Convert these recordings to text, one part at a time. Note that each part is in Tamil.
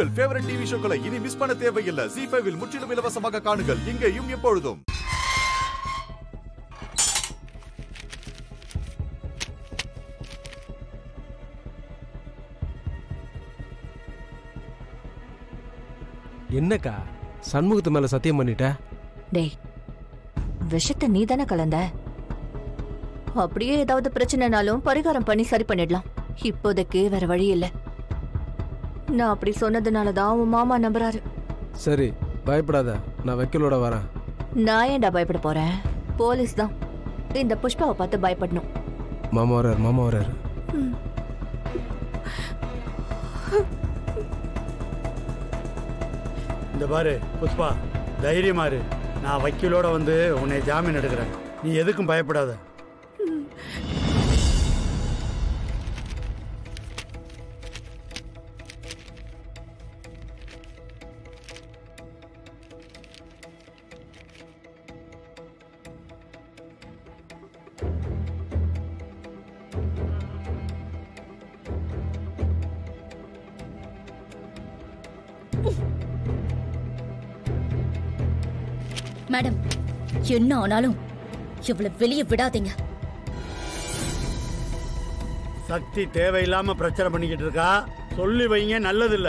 உங்கள் ஃபேவரட் டிவி ஷோக்களை இனி மிஸ் பண்ண தேவையில்லை ஜி ஃபைவில் முற்றிலும் இலவசமாக காணுங்கள் இங்கேயும் எப்பொழுதும் என்னக்கா சண்முகத்து மேல சத்தியம் பண்ணிட்ட டேய் விஷத்தை நீ தானே கலந்த அப்படியே ஏதாவது பிரச்சனைனாலும் பரிகாரம் பண்ணி சரி பண்ணிடலாம் இப்போதைக்கு வேற வழி இல்ல நான் அப்படி சொன்னதுனால தான் உன் மாமா நம்புறாரு சரி பயப்படாத நான் வக்கீலோட வரேன் நான் ஏன்டா பயப்பட போறேன் போலீஸ் தான் இந்த புஷ்பாவை பார்த்து பயப்படணும் மாமா வர்றாரு மாமா வர்றாரு இந்த பாரு புஷ்பா தைரியமா இரு நான் வக்கீலோட வந்து உன்னை ஜாமீன் எடுக்கிறேன் நீ எதுக்கும் பயப்படாத மேடம் என்ன ஆனாலும் இவ்வளவு வெளியே விடாதீங்க சக்தி தேவையில்லாம பிரச்சனை பண்ணிக்கிட்டு இருக்கா சொல்லி வைங்க நல்லதில்ல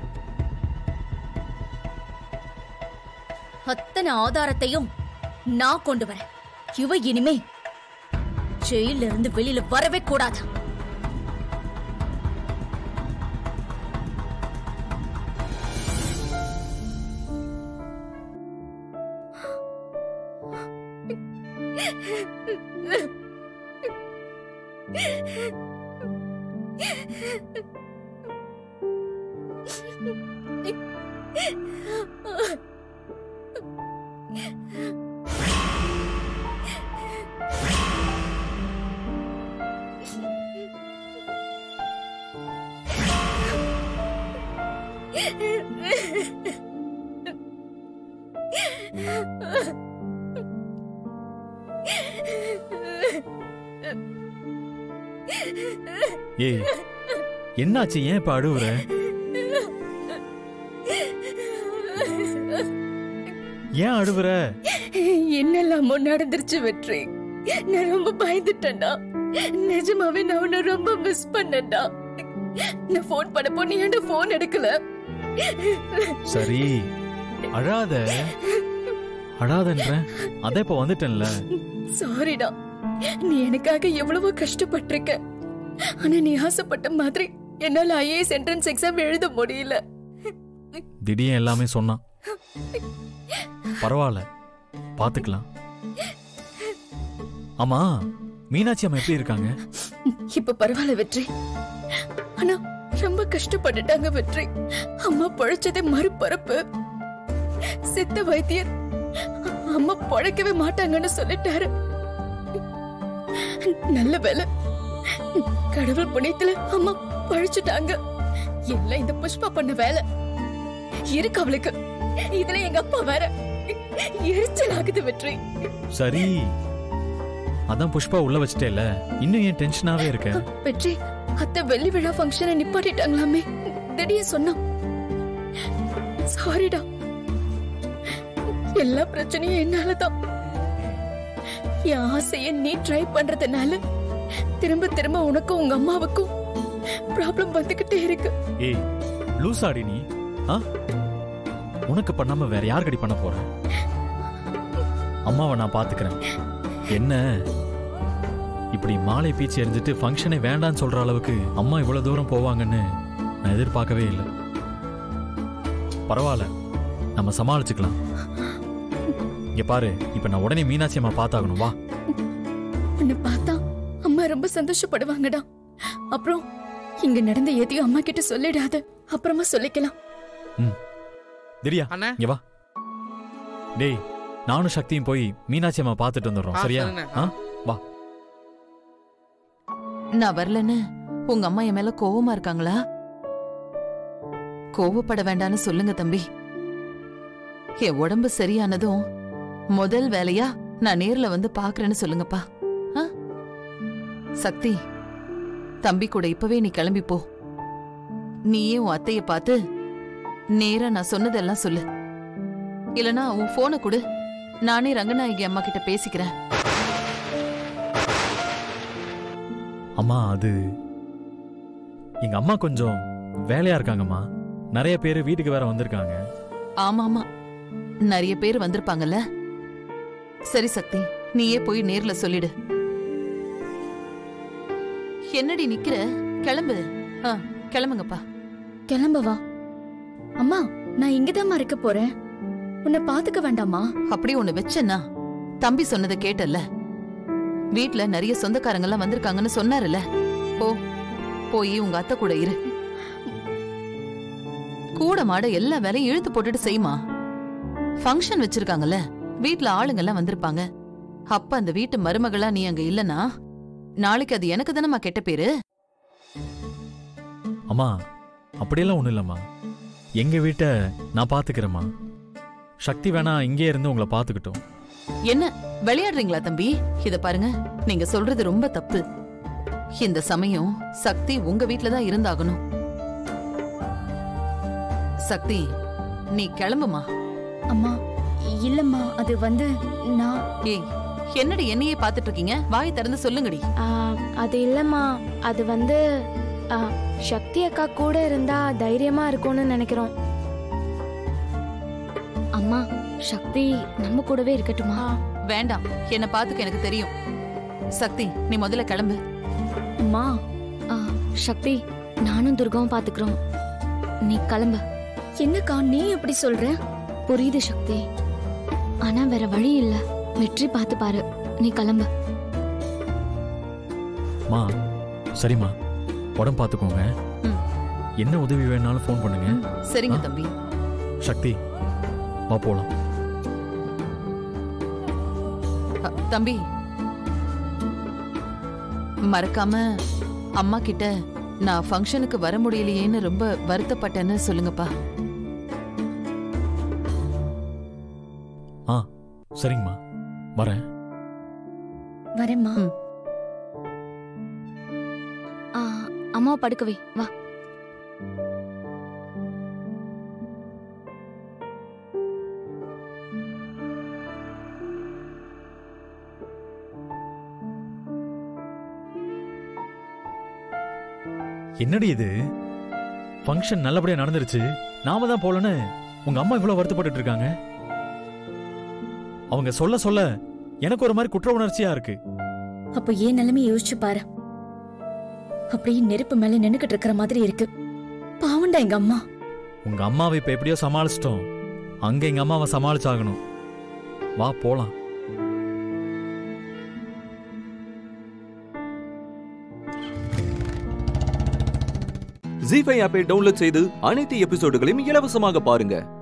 அத்தனை ஆதாரத்தையும் நான் கொண்டு வரேன் இவ இனிமே ஜெயில இருந்து வெளியில வரவே கூடாது ஏய் என்னாச்சு ஏன் இப்ப அழுவுற ஏன் அழுவுற என்னெல்லாமோ நடந்துருச்சு வெற்றி நான் ரொம்ப பயந்துட்டேன்டா நிஜமாவே நான் உன்னை ரொம்ப மிஸ் பண்ணேன்டா நான் ஃபோன் பண்ணப்போ நீ என்ன ஃபோன் எடுக்கல சரி அழாத அழாதன்ற அதான் இப்ப வந்துட்டேன்ல சாரிடா நீ எனக்காக எவ்வளவோ கஷ்டப்பட்டிருக்க ஆனா நீ ஆசைப்பட்ட மாதிரி என்னால ஐஏஎஸ் என்ட்ரன்ஸ் எக்ஸாம் எழுத முடியல திடீர்னு எல்லாமே சொன்னான் பரவாயில்ல பாத்துக்கலாம் ஆமா மீனாட்சி அம்மா எப்படி இருக்காங்க இப்ப பரவாயில்ல வெற்றி ஆனா ரொம்ப கஷ்டப்பட்டுட்டாங்க வெற்றி அம்மா பழைச்சதே மறுபரப்பு சித்த வைத்தியர் அம்மா பழைக்கவே மாட்டாங்கன்னு சொல்லிட்டாரு நல்ல வேலை கடவுள் புண்ணியத்துல அம்மா பழிச்சுட்டாங்க எல்லாம் இந்த புஷ்பா பண்ண வேலை இருக்கு அவளுக்கு இதுல எங்க அப்பா வேற எரிச்சல் ஆகுது வெற்றி சரி அதான் புஷ்பா உள்ள வச்சிட்டேல இன்னும் ஏன் டென்ஷனாவே இருக்க வெற்றி அத்தை வெள்ளி விழா ஃபங்க்ஷனை நிப்பாட்டிட்டாங்களாமே திடீர் சொன்னா சாரிடா எல்லா பிரச்சனையும் என்னாலதான் என் ஆசைய நீ ட்ரை பண்றதுனால திரும்ப திரும்ப உனக்கும் உங்க அம்மாவுக்கும் ப்ராப்ளம் வந்துகிட்டே இருக்கு ஏய் லூசாடி நீ ஆ உனக்கு பண்ணாம வேற யாருக்கடி பண்ண போற அம்மாவை நான் பாத்துக்கிறேன் என்ன இப்படி மாலை பீச்சு எரிஞ்சிட்டு ஃபங்க்ஷனே வேண்டான்னு சொல்ற அளவுக்கு அம்மா இவ்வளவு தூரம் போவாங்கன்னு நான் எதிர்பார்க்கவே இல்லை பரவாயில்ல நம்ம சமாளிச்சுக்கலாம் இங்க பாரு இப்ப நான் உடனே மீனாட்சி அம்மா பார்த்தாகணும் வா உன்னை பார்த்தா அம்மா ரொம்ப சந்தோஷப்படுவாங்கடா அப்புறம் இங்க நடந்த எதையும் அம்மா கிட்ட சொல்லிடாத அப்புறமா சொல்லிக்கலாம் ம் திரியா அண்ணே. இங்க வா டேய் நானும் சக்தியும் போய் மீனாட்சி அம்மா பார்த்துட்டு வந்துடுறோம் ஆ, சரியா சரிண்ணே. ஆ வா நான் வரலன்னு உங்க அம்மா என் மேல கோவமா இருக்காங்களா கோவப்பட வேண்டாம்னு சொல்லுங்க தம்பி என் உடம்பு சரியானதும் முதல் வேலையா நான் நேர்ல வந்து பாக்குறேன்னு சொல்லுங்கப்பா ஆ? சக்தி தம்பி கூட இப்பவே நீ கிளம்பி போ நீயே உன் அத்தைய பார்த்து நேரா நான் சொன்னதெல்லாம் சொல்லு இல்லனா உன் போனை கொடு நானே ரங்கநாயகி அம்மா கிட்ட பேசிக்கிறேன் அம்மா அது எங்க அம்மா கொஞ்சம் வேலையா இருக்காங்கம்மா நிறைய பேர் வீட்டுக்கு வேற வந்திருக்காங்க ஆமா ஆமா நிறைய பேர் வந்திருப்பாங்கல்ல சரி சக்தி நீயே போய் நேர்ல சொல்லிடு என்னடி நிக்கிற கிளம்பு ஆ, கிளம்புங்கப்பா கிளம்பவா அம்மா நான் இங்கதாம்மா இருக்க போறேன் உன்னை பாத்துக்க வேண்டாமா அப்படி ஒண்ணு வச்சேன்னா தம்பி சொன்னதை கேட்டல்ல வீட்ல நிறைய சொந்தக்காரங்க எல்லாம் வந்திருக்காங்கன்னு சொன்னாருல்ல போ போய் உங்க அத்தை கூட இரு கூட மாட எல்லா வேலையும் இழுத்து போட்டுட்டு செய்யுமா ஃபங்க்ஷன் வச்சிருக்காங்கல்ல வீட்ல ஆளுங்க எல்லாம் வந்திருப்பாங்க அப்ப அந்த வீட்டு மருமகளா நீ அங்க இல்லனா நாளைக்கு அது எனக்கு தானம்மா கெட்ட பேரு அம்மா அப்படியெல்லாம் ஒண்ணும் இல்லம்மா எங்க வீட்டை நான் பாத்துக்கிறேம்மா சக்தி வேணா இங்கே இருந்து உங்களை பாத்துக்கிட்டோம் என்ன விளையாடுறீங்களா தம்பி இத பாருங்க நீங்க சொல்றது ரொம்ப தப்பு இந்த சமயம் சக்தி உங்க வீட்ல தான் இருந்தாகணும் சக்தி நீ கிளம்புமா அம்மா இல்லம்மா அது வந்து நான் ஏய் என்னடி என்னையே பாத்துட்டு இருக்கீங்க வாய் திறந்து சொல்லுங்கடி ஆ, அது இல்லம்மா அது வந்து ஆ, சக்தி அக்கா கூட இருந்தா தைரியமா இருக்கும்னு நினைக்கிறோம் அம்மா சக்தி நம்ம கூடவே இருக்கட்டுமா வேண்டாம் என்ன பாத்துக்க எனக்கு தெரியும் சக்தி நீ முதல்ல கிளம்பு அம்மா ஆ, சக்தி நானும் துர்காவும் பாத்துக்கிறோம் நீ கிளம்பு என்னக்கா நீ எப்படி சொல்ற புரியுது சக்தி ஆனா வேற வழி இல்ல வெற்றி பார்த்து பாரு நீ கிளம்பு மா சரிம்மா உடம்பு பார்த்துக்கோங்க ம். என்ன உதவி வேணாலும் ஃபோன் பண்ணுங்க சரிங்க ஆ. தம்பி சக்தி வா போலாம் அ, தம்பி மறக்காம அம்மா கிட்ட நான் ஃபங்க்ஷனுக்கு வர முடியலையேன்னு ரொம்ப வருத்தப்பட்டேன்னு சொல்லுங்கப்பா ஆ சரிங்கம்மா வரேன் வரேம்மா ம். ஆ, அம்மாவை படுக்க வை வா என்னடி இது ஃபங்க்ஷன் நல்லபடியா நடந்துருச்சு நாம தான் போலன்னு உங்க அம்மா இவ்வளவு வருத்தப்பட்டுட்டு இருக்காங்க அவங்க சொல்ல சொல்ல எனக்கு ஒரு மாதிரி குற்ற உணர்ச்சியா இருக்கு அப்ப ஏன் நிலைமையை யோசிச்சு பாரு அப்படியே நெருப்பு மேல நின்னுக்கிட்டு இருக்கிற மாதிரி இருக்கு பாவண்டா எங்க அம்மா உங்க அம்மாவை இப்ப எப்படியோ சமாளிச்சிட்டோம் அங்க எங்க அம்மாவை சமாளிச்சாகணும் வா போலாம் ஜி ஃபைவ் ஆப்பை டவுன்லோட் செய்து அனைத்து எபிசோடுகளையும் இலவசமாக பாருங்க